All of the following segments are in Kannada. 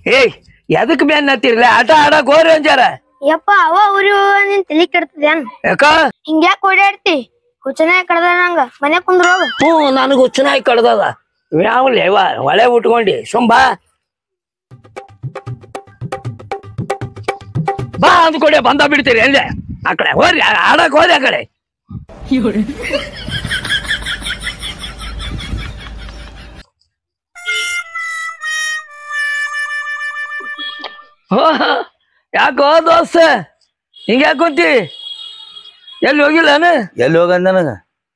ಏಯ್ ಎದಕ್ ಬೆನ್ನ ಹತ್ತಿರ್ಲಿ ಆಟ ಆಡಕ್ ಹೋರಿ ಅಂಜಾರ ಯಪ್ಪ ಅವ ಊರಿ ನಿನ್ ತಲಿ ಕೆಡ್ತದೇನ್ ಯಾಕ ಹಿಂಗ್ಯಾಕ್ ಓಡಾಡ್ತಿ ಹುಚ್ಚನ ಕಡ್ದ ನಂಗ ಮನೆ ಕುಂದ್ರ ಹೋಗ ಹ್ಞೂ ನನಗ್ ಹುಚ್ಚನಾಗಿ ಕಡ್ದದ ಯಾವ ಲೇವ ಒಳೆ ಉಟ್ಕೊಂಡಿ ಸುಂಬಾ ಬಾ ಅಂದ್ಕೊಡೆ ಬಂದ ಬಿಡ್ತೀರಿ ಎಲ್ಲೇ ಆ ಕಡೆ ಹೋರಿ ಆ- ಆಡಕ್ ಹೋರಿ ಆ ಕಡೆ ಹೋ, ಯಾಕೋ ದೋಸ್ತ ಹಿಂಗ್ಯಾಕ್ ಕುಂತಿ ಎಲ್ಲಿ ಹೋಗಿಲ್ಲನ ಎಲ್ಲಿ ಹೋಗಂದ ನನಗ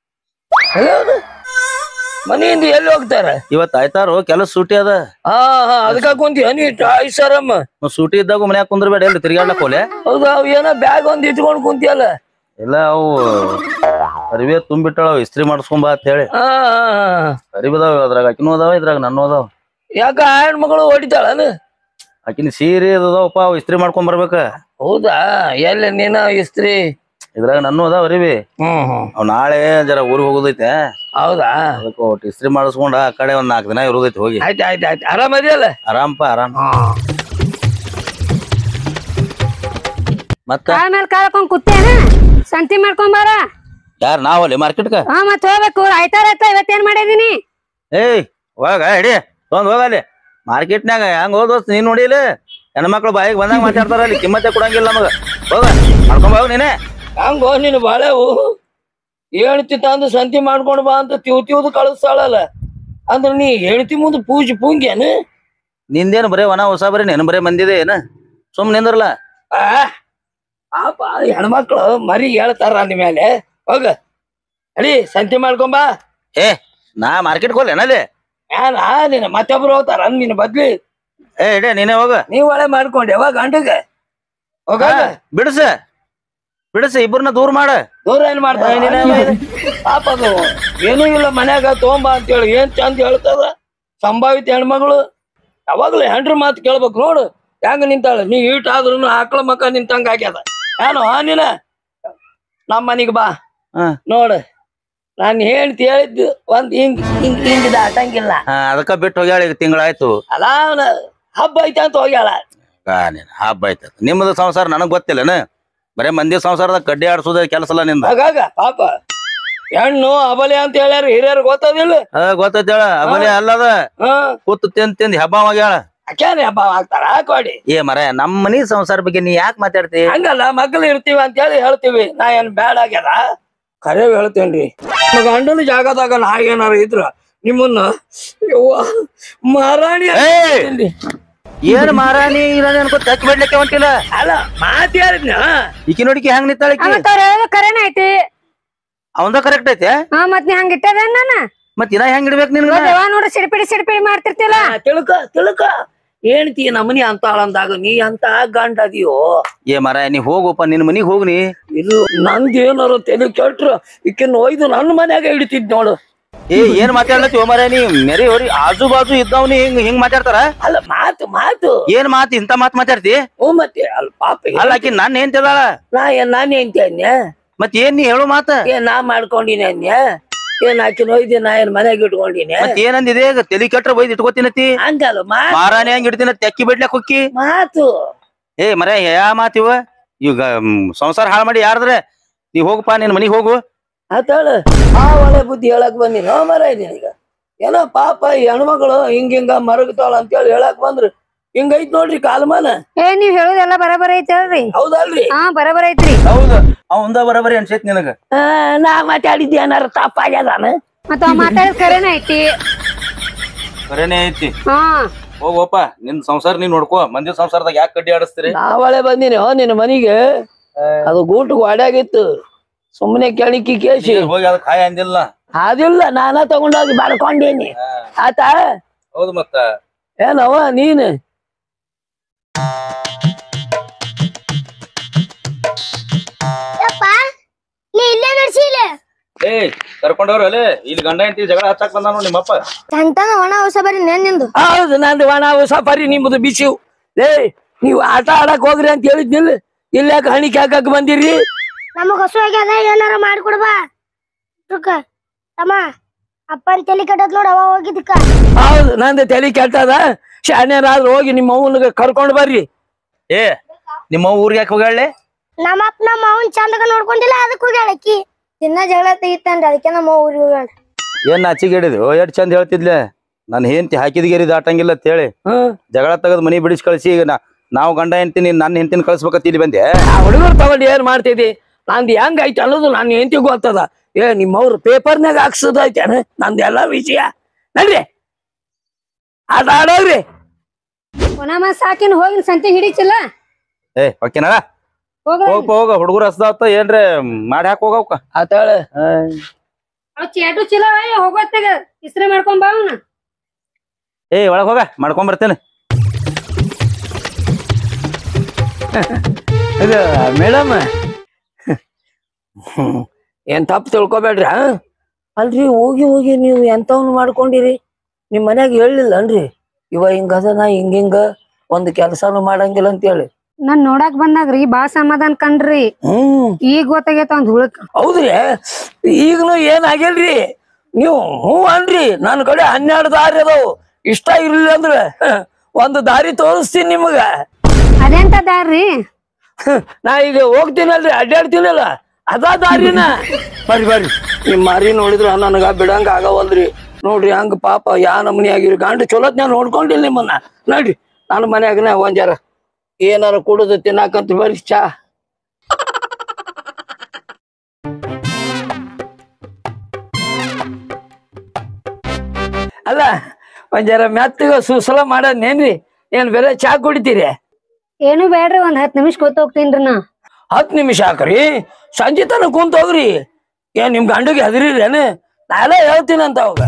ಮನೆಯಿಂದ ಎಲ್ಲಿ ಹೋಗ್ತಾರ ಇವತ್ ಆಯ್ತಾರು ಕೆಲಸ ಸೂಟಿ ಅದ ಹಾ ಹಾ ಅದಕ್ಕ ಕುಂತಿ ನೀ ಐಸರಮ್ಮ ಮತ್ತ್ ಸೂಟಿ ಇದ್ದಾಗ ಮನ್ಯಾಗ ಕುಂದ್ರಬೇಡ ಎಲ್ಲಿ ತಿರ್ಗಾಡ್ಲಕ್ ಹೋಲೆ ಹೌದಾ ಅವ್ ಏನೋ ಬ್ಯಾಗ್ ಒಂದ್ ಇಟ್ಕೊಂಡ್ ಕುಂತಿಯಲ್ಲ ಇಲ್ಲ ಅವು ಅರಿವೆ ತುಂಬಿಟ್ಟಾಳ ಅವ್ ಇಸ್ತ್ರಿ ಮಾಡಿಸ್ಕೊಂಬ ಅಂತ ಹೇಳಿ ಹಾ ಹಾ, ಹಾ. ಅರಿವಿದಾವ ಅದ್ರಾಗ ಆಕಿನೂ ಅದಾವ ಇದ್ರಾಗ ನನ್ನೂ ಅದಾವ ಯಾಕ ಹೆಣ್ಮಗಳು ಹೊಡಿತಾಳನ ಆಕಿನ ಸೀರೆ ಅದಾವಪ್ಪ ಅವ್ ಇಸ್ತ್ರಿ ಮಾಡ್ಕೊಂಡ್ ಬರ್ಬೇಕ ಹೌದಾ ಎಲ್ಲಿ ನೀನ ಇಸ್ತ್ರಿ ಇದ್ರಾಗ ನನ್ನೂ ಅದಾವ ಅರಿವಿ ಹ್ಮ್ ಹ್ಮ್ ಅವ್ ನಾಳೆ ಜರ ಊರಿಗೆ ಹೋಗೋದೈತೆ ಹೌದಾ ಅದಕ್ಕೆ ಒಟ್ಟು ಇಸ್ತ್ರಿ ಮಾಡಿಸ್ಕೊಂಡ ಆ ಕಡೆ ಒಂದ್ ನಾಲ್ಕು ದಿನ ಇರೋದೈತಿ ಹೋಗಿ ಆಯ್ತು ಆಯ್ತು ಆಯ್ತು ಆರಾಮದಿಯಲ್ಲ ಆರಾಮಪ್ಪ ಆರಾಮ್ ಹಾ ಮತ್ತ ಕಾಲ ಮೇಲೆ ಕಾಲಕೊಂಡ್ ಕೂತೇನ ಸಂತಿ ಮಾಡ್ಕೊಂಡ್ ಬಾರ ಯಾರ್ ನಾವಲ್ಲಿ ಮಾರ್ಕೆಟ್ಕ ಹಾ ಮತ್ ಹೋಗ್ಬೇಕು ಆಯ್ತಾರ ಆಯ್ತಾ ಇವತ್ತೇನ್ ಮಾಡಿದೀನಿ ಏಯ್ ಹೋಗ ಹಿಡಿ ತೊಂದ್ ಹೋಗಲ್ಲಿ ಮಾರ್ಕೆಟ್ನ್ಯಾಗ ಹೆಂಗ್ ಹೋದೋಸ್ ನೀನ್ ನೋಡಿಲ್ಲ ಹೆಣ್ಮಕ್ಳು ಬಾಯಿಗೆ ಬಂದಂಗ ಮಾತಾಡ್ತಾರ ಅಲ್ಲಿ ಕಿಮ್ಮತ್ತೆ ಕೊಡಂಗಿಲ್ಲ ನಮಗ ಹೋಗ ಮಾಡ್ಕೊಂಡ್ ಹೋಗ್ ನೀನೆ ಹಂಗೋ ನೀನು ಬಾಳೆವು ಹೇಳ್ತಿ ತಂದು ಸಂತಿ ಮಾಡ್ಕೊಂಡು ಬಾ ಅಂತ ತಿವ್ ತಿವ್ದು ಕಳಿಸ್ತಾಳಲ್ಲ ಅಂದ್ರೆ ನೀ ಹೇಳ್ತಿ ಮುಂದೆ ಪೂಜೆ ಪೂಂಗ್ಯಾನ ನಿಂದೇನು ಬರೇ ಒಣ ಹೊಸ ಬರೀ ನೆನ್ ಬರೇ ಮಂದಿದೆ ಏನ ಸುಮ್ ನಿಂದ್ರಲ್ಲ ಆ, ಪಾಪ ಹೆಣ್ಮಕ್ಳು ಮರಿ ಹೇಳ್ತಾರ ಅಂದ ಮೇಲೆ ಹೋಗ ಅಡಿ ಸಂತಿ ಮಾಡ್ಕೊಂಬಾ ಏ ನಾ ಮಾರ್ಕೆಟ್ ಹೋಗ್ಲಿ ಏನಲ್ಲಿ ಯಾನ ನೀನು ಮತ್ತೊಬ್ರು ಹೋಗ್ತಾರ ನಿನ್ನ ಬದ್ಲಿ ಏ ಇಡೇ ನೀನೇ ಹೋಗ ನೀವ್ ಒಳ್ಳೆ ಮಾಡ್ಕೊಂಡೆ ಯಾವಾಗ ಗಂಡಗೆ ಹೋಗ ಬಿಡಸ ಬಿಡಸ ಇಬ್ಬರನ್ನ ದೂರ ಮಾಡ ದೂರ ಏನ್ ಮಾಡ್ತಾರ ಏ, ನೀನೇ ಪಾಪ ಅದು ಏನೂ ಇಲ್ಲ ಮನ್ಯಾಗ ತೊಗೊಂಬ ಅಂತೇಳಿ ಏನ್ ಚಂದ ಹೇಳ್ತದ ಸಂಭಾವಿತ ಹೆಣ್ಮಗಳು ಯಾವಾಗ್ಲೂ ಹೆಂಡ್ರ ಮಾತು ಕೇಳ್ಬೇಕು ನೋಡು ಹೆಂಗ ನಿಂತಾಳ ನೀ ಈಟ್ ಆದ್ರೂ ಆಕಳ ಮಕ್ಕ ನಿಂತಂಗ ಆಗ್ಯದ ಏನು ಆ ನೀನ ನಮ್ಮ ಮನಿಗ್ ಬಾ ಹಾ. ನೋಡು ನಾನು ಹೇಳ್ತಿ ಹೇಳಿದ್ದು ಒಂದ್ ಹಿಂಗ್ ಹಿಂಗ್ ಹಿಂಗ್ ದಾಟಂಗಿಲ್ಲ ಹಾ ಅದಕ್ಕ ಬಿಟ್ಟು ಹೋಗ್ಯಾಳ ಈಗ ತಿಂಗಳಾಯ್ತು ಅಲ್ಲ ಅವ್ನ ಹಬ್ಬ ಐತೆ ಅಂತ ಹೋಗ್ಯಾಳ ಆ, ನೀನ್ ಹಬ್ಬ ಆಯ್ತು ನಿಮ್ಮದು ಸಂಸಾರ ನನಗ್ ಗೊತ್ತಿಲ್ಲನ ಬರೇ ಮಂದಿ ಸಂಸಾರದಾಗ ಕಡ್ಡಿ ಆಡ್ಸೋದ ಕೆಲಸ ಅಲ್ಲ ನಿಂದ ಹಾಗಾಗ ಪಾಪ ಹೆಣ್ಣು ಅಬಲೆ ಅಂತ ಹೇಳ್ಯಾರ ಹಿರಿಯರ್ ಗೊತ್ತದಿಲ್ಲ ಅದ ಗೊತ್ತೈತೇಳ ಆಮೇಲೆ ಅಲ್ಲದ ಹಾ ಕೂತು ತಿಂದ್ ತಿಂದ್ ಹಬ್ಬ ಆಗ್ಯಾಳ ಅಕ್ಯಾನೆ ಹಬ್ಬ ಆಗ್ತಾರ ಹಾಕೋಡಿ ಏ ಮರ ನಮ್ಮ ಮನಿ ಸಂಸಾರ ಬಗ್ಗೆ ನೀ ಯಾಕೆ ಮಾತಾಡ್ತಿ ಹಂಗಲ್ಲ ಮಕ್ಳು ಇರ್ತೀವಿ ಅಂತ ಹೇಳಿ ಹೇಳ್ತೀವಿ ನಾ ಏನ್ ಬ್ಯಾಡ ಆಗ್ಯದ ಖರೆ ಹೇಳ್ತೇನ್ರಿ ನಮ್ಮ ಗಂಡನ ಜಾಗದಾಗ ನಾ ಏನಾರ ಇದ್ರ ನಿಮ್ಮನ್ನ ಯವ್ವ ಮಹಾರಾಣಿ ಅಂತ ಏಯ್! ಹೇಳ್ತೇನ್ರಿ. ಏನ್ ಮಾರಾಣಿ ಇರೋದ್ ಅನ್ಕೋ ತಕ್ಕ ಬಿಡ್ಲಿಕ್ಕೆ ಹೊಂಟಿಲ್ಲ ಅಲ್ಲ ಮಾತ್ ಹೇಳಿದ್ನ ಈಕಿ ನೋಡಿಕಿ ಹೆಂಗ್ ನಿಂತಾಳಿಕಿ ಮತ್ ಅವ್ರ ಹೇಳೋದು ಕರೆನ ಐತಿ ಅವಂದ ಕರೆಕ್ಟ್ ಐತೆ ಹಾ ಮತ್ ನೀ ಹಂಗ ಇಟ್ಟದೇನ್ ನಾನ ಮತ್ ಇನ್ನ ಹೆಂಗ್ ಇಡ್ಬೇಕು ನಿನ್ಗ ದೇವ ನೋಡು ಸಿಡಿಪಿಡಿ ಸಿಡಿಪಿಡಿ ಮಾಡ್ತಿರ್ತಿಲ್ಲ ಆ, ತಿಳ್ಕ ತಿಳ್ಕ ಏಣ್ತಿ ನಮ್ಮನಿ ಅಂತ ಅಂದಾಗ ನೀ ಅಂತ ಗಂಡ ಅದಿಯೋ ಏ ಮರ ನೀ ಹೋಗಪ್ಪ ನಿನ್ ಮನಿಗ್ ಹೋಗ್ ನೀ ಇದು ನಂದ್ ಏನಾರ ತಲೆ ಕೆಟ್ರ ಈಕಿನ್ ಒಯ್ದು ನನ್ನ ಮನ್ಯಾಗ ಹಿಡಿತಿದ್ ನೋಡು ಏ ಏನ್ ಮಾತಾಡ್ಲತ್ತಿ ಓ ಮರ ನೀ ನೆರಿ ಹೊರಿ ಆಜು ಬಾಜು ಇದ್ದವ್ನಿ ಹಿಂಗ್ ಹಿಂಗ್ ಮಾತಾಡ್ತಾರ ಅಲ್ಲ ಮಾತು ಮಾತು ಏನ್ ಮಾತ್ ಇಂತ ಮಾತ್ ಮಾತಾಡ್ತಿ ಹ್ಞೂ ಮತ್ತೆ ಅಲ್ಲ ಪಾಪ ಅಲ್ಲ ಆಕಿ ನಾನ್ ಏನ್ ತಿದಾಳ ನಾ ಏನ್ ನಾನು ಎಂತ ಮತ್ ಏನ್ ನೀ ಹೇಳು ಮಾತ ಏನ್ ನಾ ಮಾಡ್ಕೊಂಡಿನಿ ಅನ್ಯ ಏನ್ ಆಕಿನ ಒಯ್ದು ನಾ ಏನ್ ಮನೆಗೆ ಇಟ್ಕೊಂಡಿನಿ ಮತ್ ಏನಂದಿದೆ ಈಗ ತಲಿ ಕೆಟ್ರ ಬೈದ್ ಇಟ್ಕೋತೀನತಿ ಹಂಗಲ್ಲ ಮಾ ಮಾರಾಣಿ ಹೆಂಗ್ ಇಡ್ತೀನ ತೆಕ್ಕಿ ಬಿಡ್ಲಕ್ ಹೊಕ್ಕಿ ಮಾತು ಏ ಮರ ಯಾ ಮಾತಿವ ಈಗ ಮ್, ಸಂಸಾರ ಹಾಳು ಮಾಡಿ ಯಾರದ್ರೆ ನೀ ಹೋಗಪ್ಪ ನಿನ್ ಮನಿಗ್ ಹೋಗು ಆತಾಳ ಆ ಒಳ್ಳೆ ಬುದ್ಧಿ ಹೇಳಕ್ ಬಂದಿನಿ ನೋ ಮರ ಈಗ ಏನೋ ಪಾಪ ಈ ಹೆಣ್ಮಗಳು ಹಿಂಗ ಹಿಂಗ ಮರಗ್ತಾಳ ಅಂತೇಳಿ ಹೇಳಕ್ ಬಂದ್ರು ಹಿಂಗೈತ್ ನೋಡ್ರಿ ಕಾಲಮಾನ ಏ ನೀವ್ ಹೇಳುದೆಲ್ಲ ಬರಬರ ಐತಿ ಹೇಳ್ರಿ ಹೌದಲ್ರಿ ಹಾ ಬರಬರ ಐತ್ರಿ ಹೌದು ಅವಂದ ಬರಬರಿ ಅನ್ಸೈತ್ ನಿನಗ ಆ, ನಾ ಮಾತಾಡಿದ್ದೆ ಏನಾರ ತಪ್ಪಾಗ್ಯದಾನ ಮತ್ ಅವ್ ಮಾತಾಡಿದ ಕರೆನ ಐತಿ ಬರೇನೆ ಐತಿ ಹಾ ಹೋಗಪ್ಪ ನಿನ್ ಸಂಸಾರ ನೀನ್ ನೋಡ್ಕೋ ಮಂದಿ ಸಂಸಾರದಾಗ ಯಾಕೆ ಕಡ್ಡಿ ಆಡಿಸ್ತೀರಿ ನಾ ಒಳ್ಳೆ ಬಂದಿನಿ ಹೋ ನಿನ್ನ ಮನಿಗೆ ಅದು ಗೂಟು ಗಾಡ್ಯಾಗಿತ್ತು ಸುಮ್ಮನೆ ಕೆಳಿಕಿ ಕೇಸಿ ಹೋಗಿ ಅದ್ ಕಾಯ ಅಂದಿಲ್ಲ ಅದಿಲ್ಲ ನಾನ ತಗೊಂಡೋಗಿ ಬರ್ಕೊಂಡೀನಿ ಆತ ಹೌದು ಮತ್ತ ಏನವ ನೀನು ಯಪ್ಪ ನೀ ಇಲ್ಲೇ ನಡ್ಸಿಲ್ಲ ಏಯ್ ಕರ್ಕೊಂಡವ್ರ ಅಲ್ಲೇ ಇಲ್ಲಿ ಗಂಡ ಹೆಂಡತಿ ಜಗಳ ಹಚ್ಚಾಕ್ ಬಂದಾನು ನಿಮ್ಮಪ್ಪ ಚಂತನ ಒಣ ಹೊಸ ಬರೀ ನೇನ್ ನಿಂದು ಹೌದು ನಂದು ಒಣ ಸಫಾರಿ ನಿಮ್ಮದು ಬಿಸಿವು ಲೇ ನೀವು ಆಟ ಆಡಕ್ ಹೋಗ್ರಿ ಅಂತ ಹೇಳಿದ್ನಿಲ್ಲ ಇಲ್ಯಾಕ ಹಣಿಕೆ ಹಾಕಕ್ ಬಂದಿರಿ ನಮಗ್ ಹಸು ಆಗ್ಯದ ಏನಾರ ಮಾಡ್ಕೊಡ್ಬಾ ರೊಕ್ಕ ತಮ್ಮ ಅಪ್ಪನ್ ತಲೆ ಕೆಟ್ಟದ್ ನೋಡ್ ಅವ ಹೋಗಿದ್ಕ ಹೌದು ನಂದು ತಲೆ ಕೆಟ್ಟದ ಶಾನ್ಯರಾದ್ರೂ ಹೋಗಿ ನಿಮ್ಮ ಅವ್ವನಿಗೆ ಕರ್ಕೊಂಡು ಬರ್ರಿ ಏ ನಿಮ್ಮ ಊರಿಗೆ ಯಾಕೆ ಹೋಗಾಳೆ ನಮ್ಮ ಅಪ್ಪ ನಮ್ಮ ಅವನ್ ಚಂದಗ ನೋಡ್ಕೊಂಡಿಲ್ಲ ಅದಕ್ಕೆ ಹೋಗ್ಯಾಳ ಅಕ್ಕಿ ದಿನ ಜಗಳ ತೆಗಿತಾನ್ರಿ ಅದಕ್ಕೆ ನಮ್ಮ ಊರಿಗೆ ಹೋಗ್ಯಾಳ ಏನ್ ನಾಚಿಗೆ ಹಿಡಿದು ಎಷ್ಟ್ ಚಂದ ಹೇಳ್ತಿದ್ಲೆ ನಾನು ಹೆಂಡತಿ ಹಾಕಿದ ಗೆರಿ ದಾಟಂಗಿಲ್ಲ ಅಂತ ಹೇಳಿ ಹ್ಮ್ ಜಗಳ ತೆಗೆದು ಮನಿ ಬಿಡಿಸಿ ಕಳಿಸಿ ಈಗ ನಾ ನಾವು ಗಂಡ ಹೆಂಡ್ತೀನಿ ನನ್ನ ಹೆಂಡತಿನ ಕಳ್ಸ್ಬೇಕಂತ ಇಲ್ಲಿ ಬಂದೆ ಆ ಹುಡುಗರು ತಗೊಂಡು ಏನ್ ಮಾಡ್ತಿದ್ದಿ ನಂದು ಹೆಂಗ್ ಐತಿ ಅನ್ನೋದು ನಾನು ಹೆಂಡತಿ ಗೊತ್ತದ ಏ ನಿಮ್ಮವ್ರು ಪೇಪರ್ನಾಗ ಹಾಕ್ಸೋದೈತೇನ ನಂದು ಎಲ್ಲಾ ವಿಷಯ ನಡ್ರಿ ಆಟ ಆಡೋಗ್ರಿ ಒಣಮ ಸಾಕಿನ ಹೋಗಿನ ಸಂತೆ ಹಿಡಿಚಿಲ್ಲ ಏ ಓಕೆನಾ ಹೋಗ ಹೋಗಪ್ಪ ಹೋಗ ಹುಡುಗರು ಹಸ್ದಾತ ಏನ್ರೆ ಮಾಡಿ ಹಾಕಿ ಹೋಗವ್ಕ ಆತಾಳ ಅವ್ ಚೇಟು ಚಲೋ ಹೋಗೋತ್ತಾಗ ಇಸ್ರೆ ಮಾಡ್ಕೊಂಡ್ ಬಾ ಅವ್ನ ಏ ಒಳಗ್ ಹೋಗ ಮಾಡ್ಕೊಂಡ್ ಬರ್ತೇನೆ ಇದು ಮೇಡಮ್ ಏನ್ ತಪ್ಪು ತಿಳ್ಕೊಬೇಡ್ರಿ ಆ? ಅಲ್ರಿ ಹೋಗಿ ಹೋಗಿ ನೀವು ಎಂತವ್ನು ಮಾಡ್ಕೊಂಡಿರಿ ನಿಮ್ ಮನ್ಯಾಗ ಹೇಳಿಲ್ಲನ್ರಿ ಇವ ಹಿಂಗದ ನಾ ಹಿಂಗ ಹಿಂಗ ಒಂದ್ ಕೆಲ್ಸಾನು ಮಾಡಂಗಿಲ್ಲ ಅಂತ ಹೇಳಿ ನಾನ್ ನೋಡಾಕ್ ಬಂದಾಗ್ರಿ ಬಾ ಸಮಾಧಾನ ಕಂಡ್ರಿ ಹ್ಮ್ ಈಗ ಗೊತ್ತಾಗೈತ ಒಂದ್ ಹುಳಕ್ ಹೌದ್ರಿ ಈಗನು ಏನ್ ಆಗಿಲ್ರಿ ನೀವು ಹ್ಞೂ ಅನ್ರಿ ನನ್ನ ಕಡೆ ಹನ್ನೆರಡು ದಾರಿ ಅದಾವು ಇಷ್ಟ ಇರ್ಲಿಲ್ಲ ಅಂದ್ರೆ ಹ, ಒಂದು ದಾರಿ ತೋರಿಸ್ತೀನಿ ನಿಮಗ ಅದೆಂತ ದಾರ್ರಿ ಹ, ನಾ ಈಗ ಹೋಗ್ತೀನಲ್ರಿ ಅಡ್ಡಾಡ್ತೀನಲ್ಲ ಅದ ದಾರಿನ ಬರ್ರಿ ಬರ್ರಿ ನಿಮ್ ಮಾರಿ ನೋಡಿದ್ರ ನನಗ ಬಿಡಂಗ ಆಗವಲ್ರಿ ನೋಡ್ರಿ ಹಂಗ ಪಾಪ ಯಾ ನಮನಿ ಆಗಿರಿ ಗಂಡು ಚಲೋತ್ನ ನೋಡ್ಕೊಂಡಿಲ್ಲ ನಿಮ್ಮನ್ನ ನೋಡ್ರಿ ನನ್ನ ಮನ್ಯಾಗನ ಒಂದ್ ಜರ ಏನಾರ ಕುಡುದು ತಿನ್ನಾಕಂತ ಬರ್ರಿ ಚಾ ಅಲ್ಲ ಒಂದ್ ಜರ ಮೆತ್ತಗ ಸುಸಲ ಮಾಡದ್ನೇನ್ರಿ ಏನ್ ಬೇರೆ ಚಾ ಕುಡಿತೀರಿ ಏನು ಬೇಡ್ರಿ ಒಂದ್ ಹತ್ ನಿಮಿಷ ಕೂತ್ ಹೋಗ್ತೀನ್ರಿ ನಾ ಹತ್ತು ನಿಮಿಷ ಹಾಕ್ರಿ ಸಂಜೆ ತನಕ ಕುಂತ ಹೋಗ್ರಿ ಏನ್ ನಿಮ್ ಗಂಡಿಗೆ ಹೆದರಿರೇನು ನಾಳೆ ಹೇಳ್ತೀನಂತ ಅವಾಗ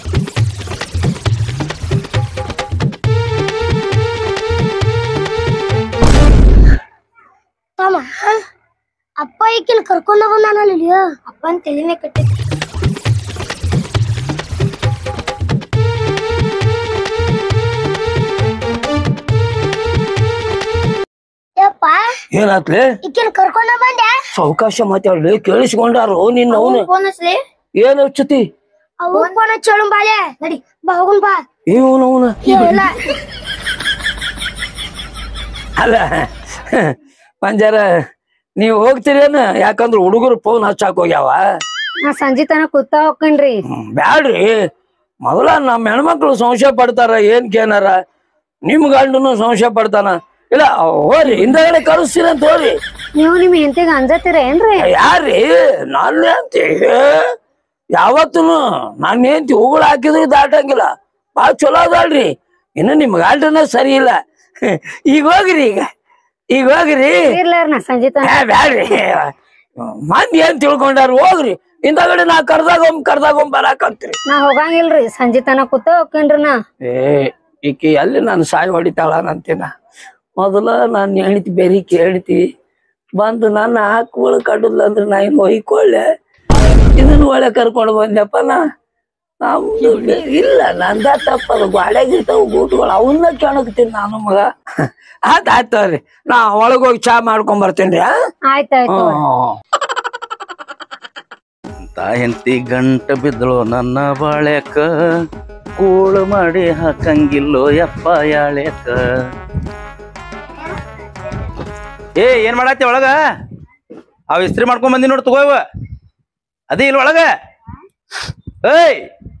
ತಮ್ಮ ಅಪ್ಪ ಈಕಿಲ್ ಕರ್ಕೊಂಡ ಬಂದಾನಲ್ಲ ಇಲ್ಲಿ ಅಪ್ಪನ್ ತಲೆನೇ ಕಟ್ಟೈತಿ ಯಪ್ಪ ಏನಾತ್ಲೆ ಈಕಿಲ್ ಕರ್ಕೊಂಡ ಬಂದೆ ಸಾವಕಾಶ ಮಾತಾಡ್ಲಿ ಕೇಳಿಸ್ಕೊಂಡಾರು ನಿನ್ನ ಅವನು ಫೋನ್ ಹಚ್ಲಿ ಏನ್ ಹಚ್ಚತಿ ಅವು ಫೋನ್ ಹಚ್ಚೋಳು ಬಾಲೆ ನಡಿ ಬಾ ಹೋಗುನ್ ಬಾ ಇವನು ಅವನು ಇಲ್ಲ ಅಲ್ಲ ಪಂಜಾರ ನೀವು ಹೋಗ್ತೀರೇನ ಯಾಕಂದ್ರ ಹುಡುಗರು ಫೋನ್ ಹಚ್ಚಾಕ್ ಹೋಗ್ಯಾವ ನಾ ಸಂಜೆ ತನ ಕೂತಾ ಹೋಗ್ಕನ್ರಿ ಹ್ಮ್, ಬ್ಯಾಡ್ರಿ ಮೊದಲ ನಮ್ಮ ಹೆಣ್ಮಕ್ಳು ಸಂಶಯ ಪಡ್ತಾರ ಏನ್ ಕೇನಾರ ನಿಮ್ ಗಂಡನು ಸಂಶಯ ಪಡ್ತಾನ ಇಲ್ಲ ಹೋರಿ ಹಿಂದಗಡೆ ಕಳಿಸ್ತೀರ ಅಂತ ಹೋರಿ ನೀವು ನಿಮ್ ಹೆಂಡತಿಗ ಅಂಜತ್ತೀರ ಏನ್ರಿ ಯಾರ್ರಿ ನನ್ನ ಹೆಂಡ್ತಿ ಯಾವತ್ತೂ ನನ್ನ ಹೆಂಡ್ತಿ ಉಗುಳು ಹಾಕಿದ್ರು ದಾಟಂಗಿಲ್ಲ ಭಾಳ ಚಲೋ ಅದಲ್ರಿ ಇನ್ನು ನಿಮ್ ಗಂಡನ ಸರಿ ಇಲ್ಲ ಈಗ ಹೋಗ್ರಿ ಈಗ ಈಗ ಹೋಗ್ರಿ ಇರ್ಲಾರ ನಾ ಸಂಜೆ ತನ ಏ ಬ್ಯಾಡ್ರಿ ಮಂದಿ ಏನ್ ತಿಳ್ಕೊಂಡಾರ ಹೋಗ್ರಿ ಹಿಂದಗಡೆ ನಾ ಕರ್ದಾಗ ಒಮ್ಮೆ ಕರ್ದಾಗ ಒಮ್ಮೆ ಬರಾಕಂತ್ರಿ ನಾ ಹೋಗಂಗಿಲ್ರಿ ಸಂಜೆ ತನ ಕೂತ ಹೋಗ್ಕೇನ್ರಿ ನಾ ಏ ಈಕಿ ಎಲ್ಲಿ ನಾನು ಸಾಯಿ ಹೊಡಿತಾಳ ಅಂತೀನ ಮೊದಲ ನಾನು ಹೆಣ್ತಿ ಬೆರಿಕೆ ಹೇಳ್ತಿ ಬಂದು ನನ್ನ ಹಾಕುಗಳು ಕಡಲ್ಲ ಅಂದ್ರೆ ನಾ ಏನು ಒಯ್ಕೊಳ್ಳೆ ಇದನ್ನ ಒಳ್ಳೆ ಕರ್ಕೊಂಡು ಬಂದೆಪ್ಪ ನಾ ನಮ್ದು ಇಲ್ಲ ನಂದ ತಪ್ಪದು ಗಾಡ್ಯಾಗಿರ್ತಾವ ಗೂಟುಗಳು ಅವನ್ನ ಕೆಣಕ್ತೀನಿ ನಾನು ಮಗ ಆಯ್ತು ಆಯ್ತು ತಗೋರಿ ನಾ ಒಳಗೋಗಿ ಚಾ ಮಾಡ್ಕೊಂಡ್ ಬರ್ತೀನಿ ರೀ ಆಯ್ತಾಯ್ತು ತಾ ಹೆಂಡತಿ ಗಂಟ ಬಿದ್ದಳು ನನ್ನ ಬಾಳ್ಯಾಕ ಕೂಳು ಮಾಡಿ ಹಾಕಂಗಿಲ್ಲೋ ಯಪ್ಪ ಯಾಳ್ಯಾಕ ಏ ಏನ್ ಮಾಡತ್ತಿ ಒಳಗ ಅವ್ ಇಸ್ತ್ರಿ ಮಾಡ್ಕೊಂಡ್ ಬಂದಿ ನೋಡ್ ತಗೋವ ಅದೇ ಇಲ್ಲ ಒಳಗ ಏಯ್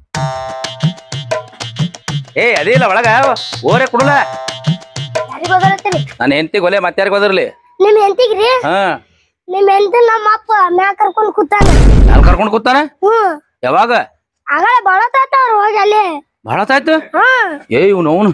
ಏ ಅದೇ ಇಲ್ಲ ಒಳಗ ಓರೆ ಕುಡಲ ಯಾರಿಗ್ ಹೋಗಲತ್ತೀರಿ ನನ್ನ ಹೆಂಡತಿ ಗೊಲೆ ಮತ್ತಾರಿಗೆ ಹೋದಿರ್ಲಿ ನಿಮ್ ಹೆಂಡತಿಗ್ರಿ ಹಾ ನಿಮ್ ಹೆಂಡತಿ ನಮ್ಮ ಅಪ್ಪ ಮ್ಯಾಗ ಕರ್ಕೊಂಡ್ ಕೂತಾನ ನಾನು ಕರ್ಕೊಂಡ್ ಕೂತಾನ ಹ್ಮ್ ಯಾವಾಗ ಆಗಳ ಬಾಳ ತಾತ ಅವ್ರು ಹೋಗಿ ಅಲ್ಲಿ ಬಹಳ ತಾಯ್ತು ಹಾ ಏ ಇವ್ನು ಅವನು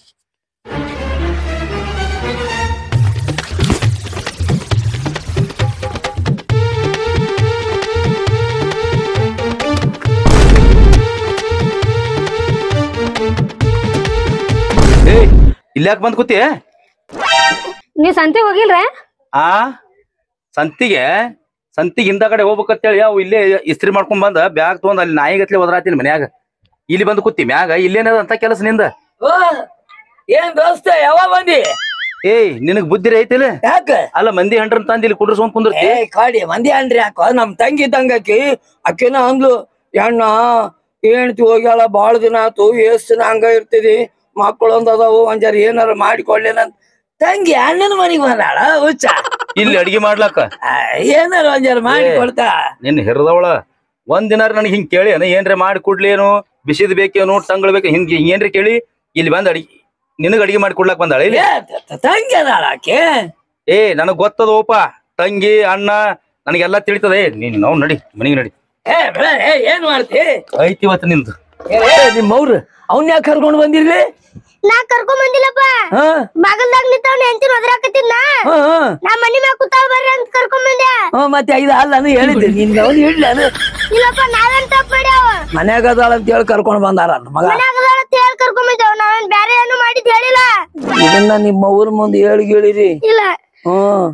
ಏ ಇಲ್ಯಾಕ್ ಬಂದ್ ಕೂತಿ ನೀವ್ ಸಂತೆ ಹೋಗಿಲ್ರ ಆ ಸಂತಿಗೆ ಸಂತಿಗೆ ಹಿಂದ ಕಡೆ ಹೋಗ್ಬೇಕಂತೇಳಿ ಅವು ಇಲ್ಲೇ ಇಸ್ತ್ರಿ ಮಾಡ್ಕೊಂಡ್ ಬಂದ ಬ್ಯಾಗ್ ತಗೊಂಡ್ ಅಲ್ಲಿ ನಾಯಿಗತ್ಲೆ ಒದರಾತೀನಿ ಮನ್ಯಾಗ ಇಲ್ಲಿ ಬಂದು ಕೂತಿ ಮ್ಯಾಗ ಇಲ್ಲೇನದ ಅಂತ ಕೆಲಸ ನಿಂದ ಓ, ಏನ್ ದೋಸ್ತ ಯಾವಾಗ ಬಂದಿ ಏಯ್ ನಿನಗ್ ಬುದ್ಧಿ ಐತಿಲ್ಲ ಯಾಕ ಅಲ್ಲ ಮಂದಿ ಹಂಡ್ರನ್ ತಂದು ಇಲ್ಲಿ ಕುಡ್ರಸ್ಕೊಂಡ್ ಕುಂದಿರ್ತಿ ಏ ಕಾಡಿ ಮಂದಿ ಅನ್ರಿ ಯಾಕೋ ನಮ್ ತಂಗಿ ತಂಗಕಿ ಅಕ್ಕಿನ ಅಂದ್ಲು ಹೆಣ್ಣ ಹೆಂಡ್ತಿ ಹೋಗ್ಯಾಳ ಬಾಳ ದಿನ ಆತು ಎಷ್ಟ್ ದಿನ ಹಂಗ ಇರ್ತಿದಿ ಮಕ್ಕಳೊಂದ್ ಅದಾವು ಒಂದ್ ಜರ ಏನಾರ ಮಾಡಿಕೊಡ್ಲೇನಂತ ತಂಗಿ ಅಣ್ಣನ ಮನಿಗ್ ಬಂದಾಳ ಹುಚ್ಚ ಇಲ್ಲಿ ಅಡಿಗೆ ಮಾಡ್ಲಾಕ ಆ, ಏನಾರ ಒಂದ್ ಜರ ಮಾಡಿ ಕೊಡ್ತಾ ನಿನ್ ಹಿರಿದವಳ ಒಂದ್ ದಿನ ನನಗೆ ಹಿಂಗ್ ಕೇಳಿ ಅನ ಏನ್ರ ಮಾಡಿ ಕೊಡ್ಲೇನು ಬಿಸಿದ್ ಬೇಕೇನು ಟಂಗಳ ಬೇಕು ಹಿಂಗ್ ಹಿಂಗ್ ಏನ್ರಿ ಕೇಳಿ ಇಲ್ಲಿ ಬಂದ್ ಅಡಿಗೆ ನಿನಗ ಅಡಿಗೆ ಮಾಡಿ ಕೊಡ್ಲಾಕ್ ಬಂದಾಳ ಇಲ್ಲಿ ಏ, ತ- ತ- ತಂಗಿ ಅದಾಳ ಆಕೆ ಏ ನನಗ್ ಗೊತ್ತದೋಪ ತಂಗಿ ಅಣ್ಣ ನನಗೆಲ್ಲ ತಿಳಿತದ ಏ ನೀನ್ ನಾವು ನಡಿ ಮನಿಗೆ ನಡಿ ಏ ಬೇಡ, ಏ ಏನ್ ಮಾಡ್ತಿ ಐತಿ ಇವತ್ತು ನಿಂದು ಏ ನಿಮ್ ಅವ್ರ ಅವ್ನ ಯಾಕೆ ಕರ್ಕೊಂಡ್ ಬಂದಿರ್ಲಿ ನಾ ಕರ್ಕೊಂಡ್ ಬಂದಿಲ್ಲಪ್ಪ ಹಾ ಬಾಗಲ್ದಾಗ ನಿಂತವ್ನ ಹೆಂಡತಿ ಒದರಾಕತ್ತಿದ್ನ ಹಾ ಹಾ ನಾ ಮನಿ ಮ್ಯಾಗ ಕೂತಾಳ ಬರ್ರಿ ಅಂತ ಕರ್ಕೊಂಡ್ ಬಂದೆ ಹಾ ಮತ್ತೆ ಇದು ಅಲ್ಲ ನಾನು ಹೇಳಿದ್ದೆ ನಿನ್ ಅವ್ನು ಇಡ್ಲಿ ಅದು ಇಲ್ಲಪ್ಪ ನಾವೇನ್ ತಪ್ಪ ಮಾಡ್ಯಾವ ಮನ್ಯಾಗ ಅದಾಳ ಅಂತ ಹೇಳಿ ಕರ್ಕೊಂಡ್ ಬಂದಾರ ನನ್ನ ಮಗ ಮನ್ಯಾಗ ಅದಾಳ ಅಂತ ಹೇಳಿ ಕರ್ಕೊಂಡ್ ಬಂದೇವ್ ನಾವೇನ್ ಬ್ಯಾರೆ ಏನು ಮಾಡಿದ್ ಹೇಳಿಲ್ಲ ಇದನ್ನ ನಿಮ್ಮ ಅವ್ರ ಮುಂದೆ ಹೇಳಿ ಹೇಳಿರಿ ಇಲ್ಲ ಹ್ಮ್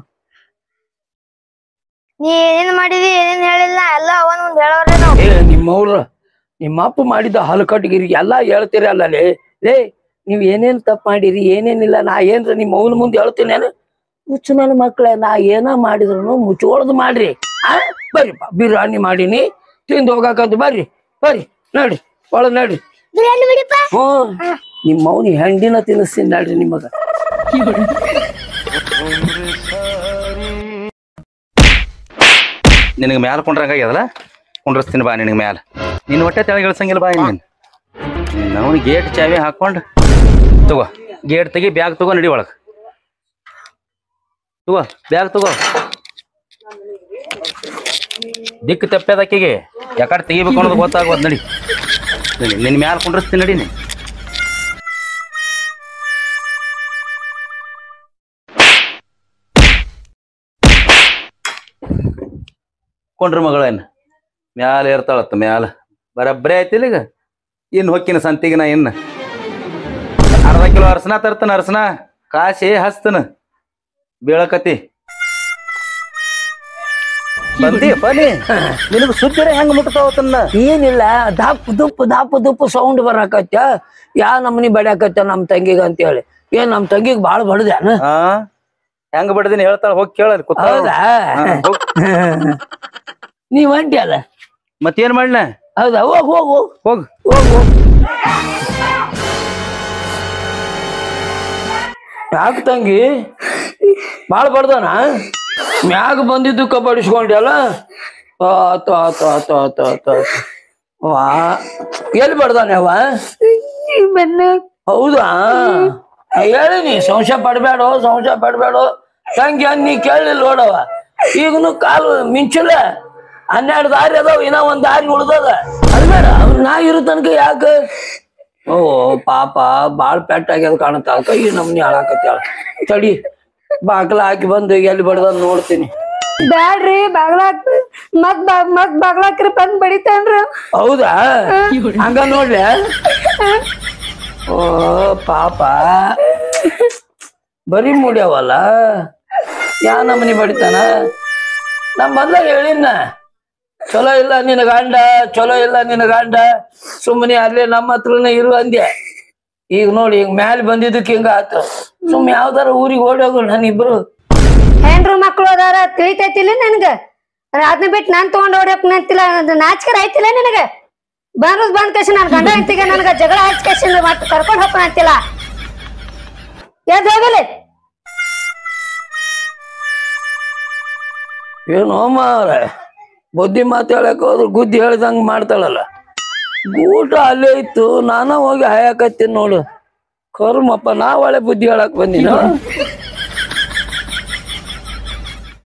ನೀ ಏನೇನ್ ಮಾಡಿದಿ ಏನೇನ್ ಹೇಳಿಲ್ಲ ಎಲ್ಲ ಅವನ್ ಮುಂದ್ ಹೇಳೋರೆ ನಾವ್ ಏ ನಿಮ್ಮವ್ರ ನಿಮ್ಮ ಅಪ್ಪ ಮಾಡಿದ ಹಲಕಟ್ಟಿಗಿರಿ ಎಲ್ಲಾ ಹೇಳ್ತೀರಿ ಅಲ್ಲ ಲೇ ಲೇ ನೀವ್ ಏನೇನ್ ತಪ್ಪು ಮಾಡಿರಿ ಏನೇನಿಲ್ಲ ನಾ ಏನ್ರ ನಿಮ್ಮ ಅವ್ನ ಮುಂದೆ ಹೇಳ್ತೀನಿ ಮುಚ್ಚು ನನ್ನ ಮಕ್ಳ ನಾ ಏನ ಮಾಡಿದ್ರು ಮುಚ್ಕೊಳ್ದು ಮಾಡ್ರಿ ಆ ಬರ್ರಿಪ್ಪ ಬಿರಿಯಾನಿ ಮಾಡೀನಿ ತಿಂದು ಹೋಗಾಕಂತ ಬರ್ರಿ ಬರ್ರಿ ನಡ್ರಿ ಒಳ ನಡ್ರಿ ಬಿರಿಯಾನಿ ಬಿಡಿಪ್ಪ ಹ್ಮ್ ನಿಮ್ಮ ಅವ್ನಿ ಹೆಂಡಿನ ತಿನ್ನಿಸ್ತೀನಿ ನಡ್ರಿ ನಿಮಗ ನಿನಗೆ ಮ್ಯಾಲ ಕುಂಡ್ರಂಗಾಗ್ಯದಲ್ಲ ಕುಂಡ್ರಸ್ತೀನಿ ಬಾ ನಿನಗೆ ಮ್ಯಾಲ ನಿನ್ನ ಹೊಟ್ಟೆ ತೆಳಗೆ ಇಳ್ಸಂಗಿಲ್ಲ ಬಾ ನೀನು ನಾವು ಗೇಟ್ ಚಾವಿ ಹಾಕೊಂಡು ತಗೋ ಗೇಟ್ ತೆಗಿ ಬ್ಯಾಗ್ ತಗೋ ನಡಿ ಒಳಗೆ ತಗೋ ಬ್ಯಾಗ್ ತಗೋ ದಿಕ್ಕು ತಪ್ಪೇದಕ್ಕಿಗೆ ಯಾಕಡೆ ತೆಗಿಬೇಕು ಅನ್ನೋದು ಗೊತ್ತಾಗೋದು ನಡಿ ನಡಿ ನಿನ್ನ ಮ್ಯಾಲ ಕುಂಡ್ರಸ್ತೀನಿ ನಡಿ ನೀ ಕೊಂಡ್ರ ಮಗಳೇನು ಮ್ಯಾಲ ಇರ್ತಾಳತ್ತ ಮ್ಯಾಲ ಬರಬ್ಬರೇ ಆಯ್ತಿಲ್ಲ ಈಗ ಇನ್ನು ಹೊಕ್ಕಿನ ಸಂತಿಗೆ ನಾ ಇನ್ನು ಅರ್ಧ ಕಿಲೋ ಅರ್ಸನ ತರ್ತಾನ ಅರ್ಸನ ಕಾಸಿ ಹಸ್ತನ ಬೀಳಕತಿ ಬಂದಿ ಬನ್ನಿ ನಿನಗೆ ಸುದ್ದಿರ ಹೆಂಗ್ ಮುಟ್ತಾವತನ್ನ ಏನಿಲ್ಲ ದಪ್ ದುಪ್ ದಪ್ ದುಪ್ ಸೌಂಡ್ ಬರಾಕತ್ಯ ಯಾ ನಮ್ನಿ ಬಡ್ಯಾಕತ್ಯ ನಮ್ ತಂಗಿಗ ಅಂತ ಹೇಳಿ ಏನ್ ನಮ್ ತಂಗಿಗ್ ಬಾಳ ಬಡದ್ಯಾನ ಹಾ ಹೆಂಗ್ ಬಡ್ದಿನಿ ಹೇಳ್ತಾಳ ಹೋಗಿ ಕೇಳಲಿ ಕೂತ ಹೌದಾ ನೀವ್ ಹೊಂಟಿ ಅಲ್ಲ ಮತ್ತೇನ್ ಮಾಡ್ಲ ಹೌದಾ ಹೋಗ್ ಹೋಗ್ ಹೋಗ್ ಹೋಗ್ ಹೋಗ್ ಹೋಗ್ ಯಾಕ ತಂಗಿ ಬಾಳ ಬಡ್ದಾನ ಮ್ಯಾಗ ಬಂದಿದ್ದು ಕಬಡಿಸ್ಕೊಂಡ್ಯಲ್ಲ ಆತ ಆತ ಆತ ಆತ ಆತ ವಾ ಎಲ್ಲಿ ಬಡ್ದಾನೆ ಅವ ಹೌದಾ ಹೇಳಿನಿ ಸಂಶಯ ಪಡ್ಬೇಡ ಸಂಶಯ ಪಡ್ಬೇಡ ತಂಗಿ ಅಂದ್ ನೀ ಕೇಳಲಿಲ್ಲ ನೋಡವ ಈಗನು ಕಾಲು ಮಿಂಚಿಲ್ಲ ಹನ್ನೆರಡು ದಾರಿ ಅದಾವ ಇನ್ನ ಒಂದ್ ದಾರಿ ಉಳ್ದದ ಅದ್ಬೇಡ ಅವ್ರು ನಾ ಇರೋ ತನಕ ಯಾಕ ಓ ಪಾಪ ಬಾಳ್ ಪೆಟ್ಟಾಗ್ಯದ ಕಾಣುತ್ತ ಅದಕ್ಕ ಈ ನಮ್ನಿ ಹಾಳಾಕತ್ಯಾಳ ತಡಿ ಬಾಗ್ಲ ಹಾಕಿ ಬಂದು ಎಲ್ಲಿ ಬಡ್ದ ನೋಡ್ತೀನಿ ಬ್ಯಾಡ್ರಿ ಬಾಗ್ಲಾಕ್ ಮತ್ ಬಾ- ಮತ್ ಬಾಗ್ಲಾಕ್ರಿ ಬಂದ್ ಬಡಿತಾನ್ರ ಹೌದಾ ಹಂಗ ನೋಡ್ಲೆ ಓ ಪಾಪ ಬರೀ ಮುಡ್ಯಾವಲ್ಲ ಯಾ ನಮನಿ ಬಡಿತಾನ ನಾ ಮೊದ್ಲ ಹೇಳಿನ ಚಲೋ ಇಲ್ಲ ನಿನ್ನ ಗಂಡ ಚಲೋ ಇಲ್ಲ ನಿನ್ನ ಗಂಡ ಸುಮ್ಮನೆ ಅಲ್ಲೇ ನಮ್ಮ ಹತ್ರನೇ ಇರು ಅಂದ್ಯ ಈಗ ನೋಡಿ ಈಗ ಮ್ಯಾಲ ಬಂದಿದ್ದಕ್ಕೆ ಹಿಂಗ ಆತು ಸುಮ್ ಯಾವ್ದಾರ ಊರಿಗೆ ಓಡೋಗೋಣ ನಾನಿಬ್ರು ಹೆಣ್ರು ಮಕ್ಳು ಅದಾರ ತಿಳಿತೈತಿಲ್ಲ ನನ್ಗ ಅದನ್ನ ಬಿಟ್ಟು ನಾನ್ ತಗೊಂಡ್ ಓಡಕ್ ನಂತಿಲ್ಲ ನಾಚಿಕರ ಐತಿಲ್ಲ ನಿನಗ ಬಂದ್ ಬಂದ್ ಕಸಿ ನನ್ ಗಂಡ ಹೆಂಡತಿಗೆ ನನಗ ಜಗಳ ಹಚ್ಚ ಕಸಿ ಮತ್ತೆ ಕರ್ಕೊಂಡ್ ಹೋಗ್ಕೊಂಡ್ ಅಂತಿಲ್ಲ ಎದ್ ಹೋಗಲಿ ಏನು ಮಾರ ಬುದ್ಧಿ ಮಾತಾಡಕ್ ಹೋದ್ರು ಗುದ್ದಿ ಹೇಳ್ದಂಗ ಮಾಡ್ತಾಳಲ್ಲ ಊಟ ಅಲ್ಲೇ ಇತ್ತು ನಾನ ಹೋಗಿ ಹಾಯಕತ್ತೀನಿ ನೋಡು ಕರ್ಮಪ್ಪ ನಾ ಒಳ್ಳೆ ಬುದ್ಧಿ ಹೇಳಕ್ ಬಂದಿನ